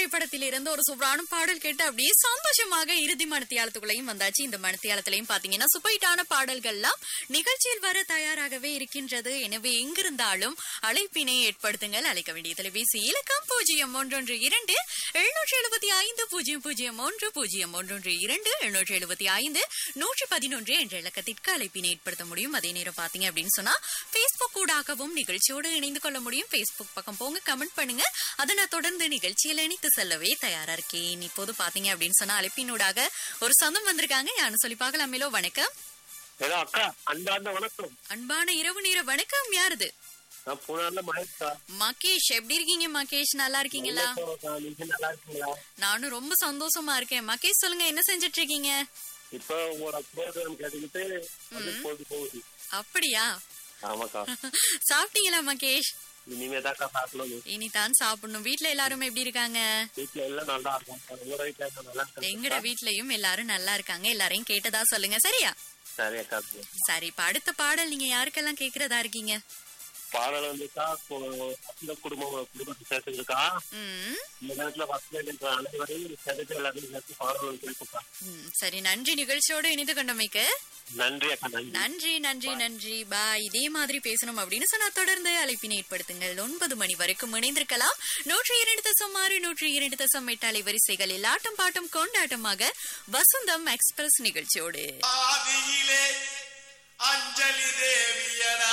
திரைப்படத்தில் இருந்து ஒரு சூப்பரான பாடல் கேட்டு அப்படியே சந்தோஷமாக இறுதி மனத்தியாலத்துக்குள்ளையும் வந்தாச்சு இந்த மனத்தியாலத்திலையும் பாத்தீங்கன்னா சுப்பைட்டான பாடல்கள்லாம் நிகழ்ச்சியில் வர தயாராகவே இருக்கின்றது எனவே எங்கிருந்தாலும் அழைப்பினை ஏற்படுத்துங்கள் அழைக்க வேண்டிய தொலைபேசி இலக்கம் பூஜ்ஜியம் ஒன்றொன்று இரண்டு எழுநூற்றி எழுபத்தி ஐந்து பூஜ்ஜியம் பூஜ்ஜியம் ஒன்று பூஜ்ஜியம் ஒன்றொன்று இரண்டு எழுநூற்றி எழுபத்தி ஐந்து நூற்றி பதினொன்று என்ற இலக்கத்திற்கு அழைப்பினை ஏற்படுத்த முடியும் அதே நேரம் பாத்தீங்க அப்படின்னு சொன்னா பேஸ்புக் ஊடாகவும் நிகழ்ச்சியோடு இணைந்து கொள்ள முடியும் பேஸ்புக் பக்கம் போங்க கமெண்ட் பண்ணுங்க அதனை தொடர்ந்து நிகழ்ச்சியில இணைத்து செல்லவே தயாரா இருக்கேன் இப்போது பாத்தீங்க அப்படின்னு சொன்னா அழைப்பினூடாக ஒரு சொந்தம் வந்திருக்காங்க யாருன்னு சொல்லி பார்க்கலாமேலோ வணக்கம் ஏதோ அக்கா அன்பார்ந்த வணக்கம் அன்பான இரவு நேர வணக்கம் யாருது நான் பூனார்ல மகேஷ்கா மகேஷ் எப்படி இருக்கீங்க மகேஷ் நல்லா இருக்கீங்களா நீங்க நல்லா இருக்கீங்களா நானும் ரொம்ப சந்தோஷமா இருக்கேன் மகேஷ் சொல்லுங்க என்ன செஞ்சுட்டு இருக்கீங்க இப்ப உங்களோட ப்ரோக்ராம் கேட்டுக்கிட்டு அது போது போகுது அப்படியா ஆமாக்கா சாப்பிட்டீங்களா மகேஷ் இனிமே தாக்கா சாப்பிடணும் இனிதான் சாப்பிடணும் வீட்ல எல்லாரும் எப்படி இருக்காங்க வீட்டுல எல்லாம் நல்லா இருக்கும் உங்களோட வீட்டுல எல்லாம் நல்லா எங்கட இருக்கு வீட்லயும் எல்லாரும் நல்லா இருக்காங்க எல்லாரையும் கேட்டதா சொல்லுங்க சரியா சரி அக்கா சரி இப்ப அடுத்த பாடல் நீங்க யாருக்கெல்லாம் கேக்குறதா இருக்கீங்க பாடல் வந்துக்கா வசந்த குடும்பம் குடும்பத்தை சேர்த்துருக்கா ம், இந்த நேரத்துல வசந்த அனைவரையும் சேர்த்து எல்லாத்தையும் சேர்த்து பாடல் கேட்பா ம், சரி நன்றி நிகழ்ச்சியோடு இணைந்து கொண்டமைக்கு நன்றி அக்கா நன்றி நன்றி நன்றி நன்றி பாய் இதே மாதிரி பேசணும் அப்படின்னு சொன்னா தொடர்ந்து அழைப்பினை ஏற்படுத்துங்கள் ஒன்பது மணி வரைக்கும் இணைந்திருக்கலாம் நூற்றி இரண்டு தசம் ஆறு நூற்றி இரண்டு தசம் எட்டு அலைவரிசைகளில் ஆட்டம் பாட்டம் கொண்டாட்டமாக வசந்தம் எக்ஸ்பிரஸ் நிகழ்ச்சியோடு ஆதியிலே அஞ்சலி தேவியடா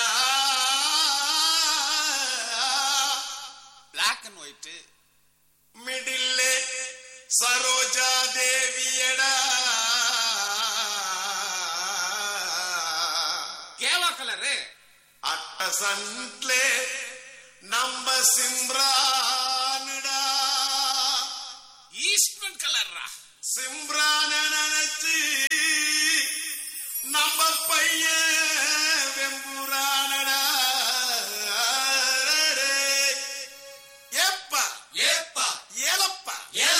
பிளாக் அண்ட் ஒயிட் மிடில்லே சரோஜா தேவியடா கேவா கலரு அட்டசன்ட்லே நம்ம சிம்ரானுடா ஈஸ்ட்மன் கலர்ரா சிம்ரான நினைச்சு நம்ம பையன் வெம்பு